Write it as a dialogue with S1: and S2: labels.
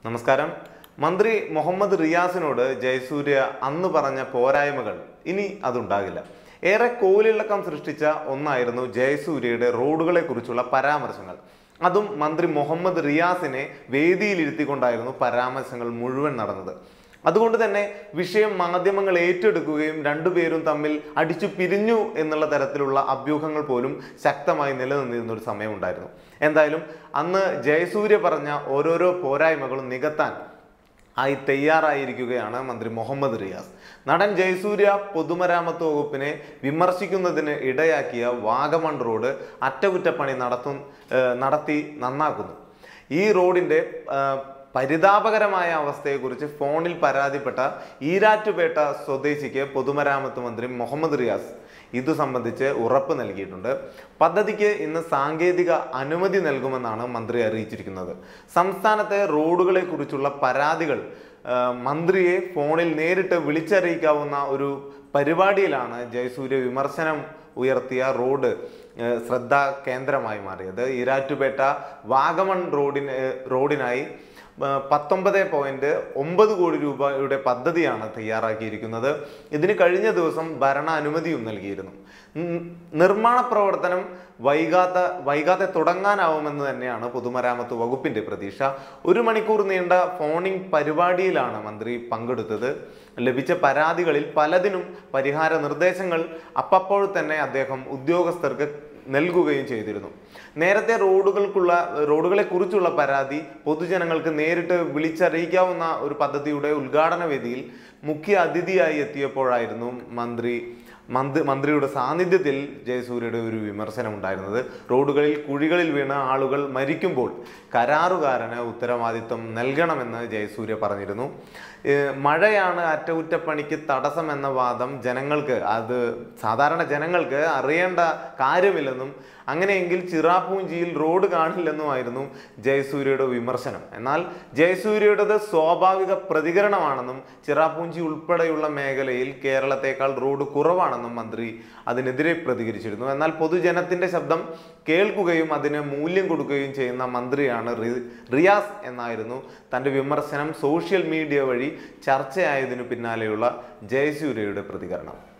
S1: നമസ്കാരം മന്ത്രി മുഹമ്മദ് റിയാസിനോട് ജയസൂര്യ അന്ന് പറഞ്ഞ പോരായ്മകൾ ഇനി അതുണ്ടാകില്ല ഏറെ കോലിളക്കം സൃഷ്ടിച്ച ഒന്നായിരുന്നു ജയസൂര്യയുടെ റോഡുകളെ കുറിച്ചുള്ള പരാമർശങ്ങൾ അതും മന്ത്രി മുഹമ്മദ് റിയാസിനെ വേദിയിലിരുത്തിക്കൊണ്ടായിരുന്നു പരാമർശങ്ങൾ മുഴുവൻ നടന്നത് അതുകൊണ്ട് തന്നെ വിഷയം മാധ്യമങ്ങൾ ഏറ്റെടുക്കുകയും രണ്ടുപേരും തമ്മിൽ അടിച്ചു പിരിഞ്ഞു എന്നുള്ള തരത്തിലുള്ള അഭ്യൂഹങ്ങൾ പോലും ശക്തമായി നിലനിന്നിരുന്ന ഒരു സമയമുണ്ടായിരുന്നു എന്തായാലും അന്ന് ജയസൂര്യ പറഞ്ഞ ഓരോരോ പോരായ്മകളും നികത്താൻ ആയി തയ്യാറായിരിക്കുകയാണ് മന്ത്രി മുഹമ്മദ് റിയാസ് നടൻ ജയസൂര്യ പൊതുമരാമത്ത് വകുപ്പിനെ വിമർശിക്കുന്നതിന് ഇടയാക്കിയ വാഗമൺ റോഡ് അറ്റകുറ്റപ്പണി നടത്തും ഏഹ് നടത്തി നന്നാക്കുന്നു ഈ റോഡിന്റെ ഏഹ് പരിതാപകരമായ അവസ്ഥയെക്കുറിച്ച് ഫോണിൽ പരാതിപ്പെട്ട ഈരാറ്റുപേട്ട സ്വദേശിക്ക് പൊതുമരാമത്ത് മന്ത്രി മുഹമ്മദ് റിയാസ് ഇതു സംബന്ധിച്ച് ഉറപ്പ് നൽകിയിട്ടുണ്ട് പദ്ധതിക്ക് ഇന്ന് സാങ്കേതിക അനുമതി നൽകുമെന്നാണ് മന്ത്രി അറിയിച്ചിരിക്കുന്നത് സംസ്ഥാനത്തെ റോഡുകളെ കുറിച്ചുള്ള പരാതികൾ ആ, മന്ത്രിയെ ഫോണിൽ നേരിട്ട് വിളിച്ചറിയിക്കാവുന്ന ഒരു പരിപാടിയിലാണ് ജയസൂര്യ വിമർശനം ഉയർത്തിയ റോഡ് ഏഹ്, ശ്രദ്ധാ കേന്ദ്രമായി മാറിയത് ഈരാറ്റുപേട്ട വാഗമൺ റോഡിന് റോഡിനായി ഏഹ്, പത്തൊമ്പത് പോയിന്റ് ഒമ്പത് കോടി രൂപയുടെ പദ്ധതിയാണ് തയ്യാറാക്കിയിരിക്കുന്നത് ഇതിന് കഴിഞ്ഞ ദിവസം ഭരണ അനുമതിയും നൽകിയിരുന്നു ഉം, നിർമ്മാണ പ്രവർത്തനം വൈകാത്ത വൈകാതെ തുടങ്ങാനാവുമെന്ന് തന്നെയാണ് പൊതുമരാമത്ത് വകുപ്പിന്റെ പ്രതീക്ഷ ഒരു മണിക്കൂർ നീണ്ട ഫോണിംഗ് പരിപാടിയിലാണ് മന്ത്രി പങ്കെടുത്തത് ലഭിച്ച പരാതികളിൽ പലതിനും പരിഹാര നിർദ്ദേശങ്ങൾ അപ്പപ്പോൾ തന്നെ അദ്ദേഹം ഉദ്യോഗസ്ഥർക്ക് നൽകുകയും ചെയ്തിരുന്നു നേരത്തെ റോഡുകൾക്കുള്ള റോഡുകളെ കുറിച്ചുള്ള പരാതി പൊതുജനങ്ങൾക്ക് നേരിട്ട് വിളിച്ചറിയിക്കാവുന്ന ഒരു പദ്ധതിയുടെ ഉദ്ഘാടന വേദിയിൽ മുഖ്യ അതിഥിയായി എത്തിയപ്പോഴായിരുന്നു മന്ത്രി മന്ത്രി മന്ത്രിയുടെ സാന്നിധ്യത്തിൽ ജയസൂര്യയുടെ ഒരു വിമർശനം ഉണ്ടായിരുന്നത് റോഡുകളിൽ കുഴികളിൽ വീണ ആളുകൾ മരിക്കുമ്പോൾ കരാറുകാരന് ഉത്തരവാദിത്വം നൽകണമെന്ന് ജയസൂര്യ പറഞ്ഞിരുന്നു ഏഹ് മഴയാണ് അറ്റകുറ്റപ്പണിക്ക് തടസ്സമെന്ന വാദം ജനങ്ങൾക്ക് അത് സാധാരണ ജനങ്ങൾക്ക് അറിയേണ്ട കാര്യമില്ലെന്നും അങ്ങനെയെങ്കിൽ ചിറാപ്പൂഞ്ചിയിൽ റോഡ് കാണില്ലെന്നുമായിരുന്നു ജയസൂര്യയുടെ വിമർശനം എന്നാൽ ജയസൂര്യയുടേത് സ്വാഭാവിക പ്രതികരണമാണെന്നും ചിറാപ്പൂഞ്ചി ഉൾപ്പെടെയുള്ള മേഖലയിൽ കേരളത്തെക്കാൾ റോഡ് കുറവാണെന്നും മന്ത്രി അതിനെതിരെ പ്രതികരിച്ചിരുന്നു എന്നാൽ പൊതുജനത്തിന്റെ ശബ്ദം കേൾക്കുകയും അതിന് മൂല്യം കൊടുക്കുകയും ചെയ്യുന്ന മന്ത്രിയാണ് റി- റിയാസ് എന്നായിരുന്നു തന്റെ വിമർശനം സോഷ്യൽ മീഡിയ വഴി ചർച്ചയായതിനു പിന്നാലെയുള്ള ജയസൂര്യയുടെ പ്രതികരണം